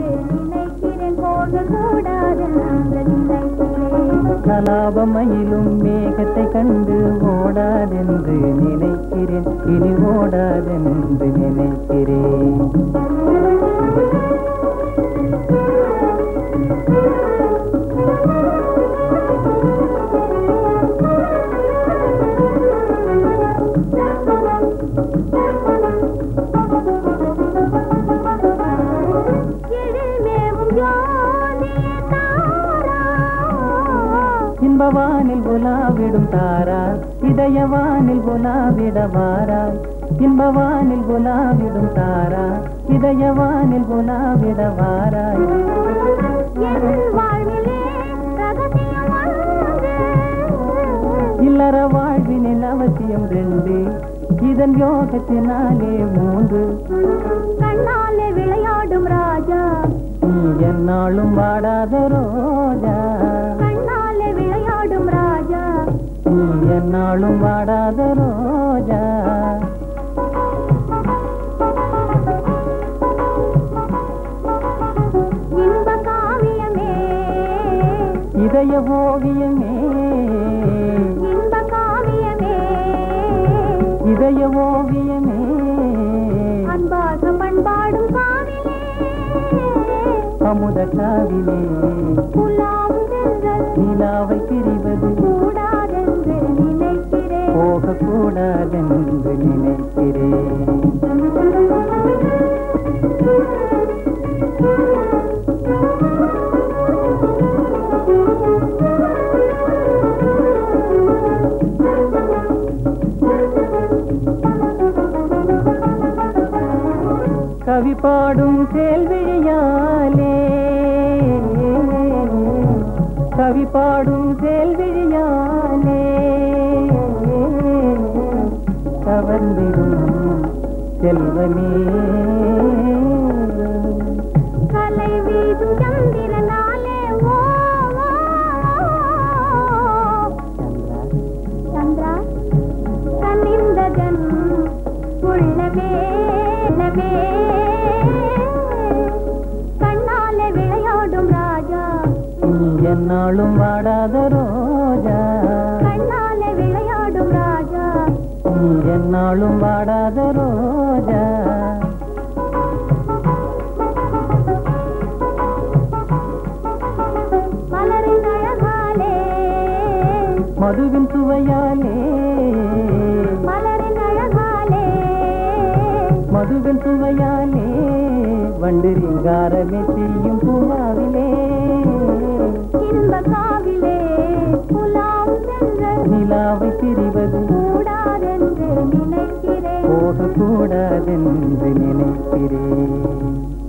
நினைக்கிறேன் போகக்கூடாதென்று நினைக்கிறேன் கலாபமயிலும் மேகத்தை கண்டு ஓடாதென்று நினைக்கிறேன் இனி ஓடாதென்று நினைக்கிறேன் எழில் மேவும் ஜோதியே தாரா இன்பவானில் உலாவிடும் தாராய் இதயவானில் உலாவிட வாராய் இன்பவானில் உலாவிடும் தாராய் இதயவானில் உலாவிட வாராய் என் வாழ்விலே ரகசியம் ஒன்று. இல்லற வாழ்வினில் அவசியம் ரெண்டு இதன் யோகத்தினாலே மூன்று கண்ணாலே விளையாடும் ராஜா நீ என்னாலும் வாடாத ரோஜா கண்ணாலே விளையாடும் ராஜா நீ என்னாலும் வாடாத ரோஜா இன்ப காவியமே இதய ஓவியமே இன்ப காவியமே இதய ஓவியமே அன்பாக பண்பாடும் காவிலே அமுத காவிலே புலாம் சென்றல் நிலாவை பிரிவது கூடாதென்று நினைக்கிறேன் போகக்கூடாதென்று நினைக்கிறேன் கவி பாடும் கேள்வியாலே கவி பாடும் கேள்வியாலே கவர்ந்திடும் செல்வமே கலை வீசும் சந்திரனாலே ஓ ஓ, ஓ. சந்திரா சந்திரா கனிந்ததன் உள்ளமே உள்ளமே. கண்ணாலே விளையாடும் ராஜா நீ என்னாலும் வாடாத ரோஜா கண்ணாலே விளையாடும் ராஜா நீ என்னாலும் வாடாத ரோஜா மலரின் அழகாலே மதுவின் சுவையாலே மலரின் அழகாலே மதுவின் சுவையாலே வண்டு ரிங்காரமே செய்யும் பூவாவிலே இன்ப காவிலே புலாம் சென்ற நிலாவை பிரிவது கூடாதென்று நினைக்கிறேன் போகக்கூடாதென்று நினைக்கிறேன்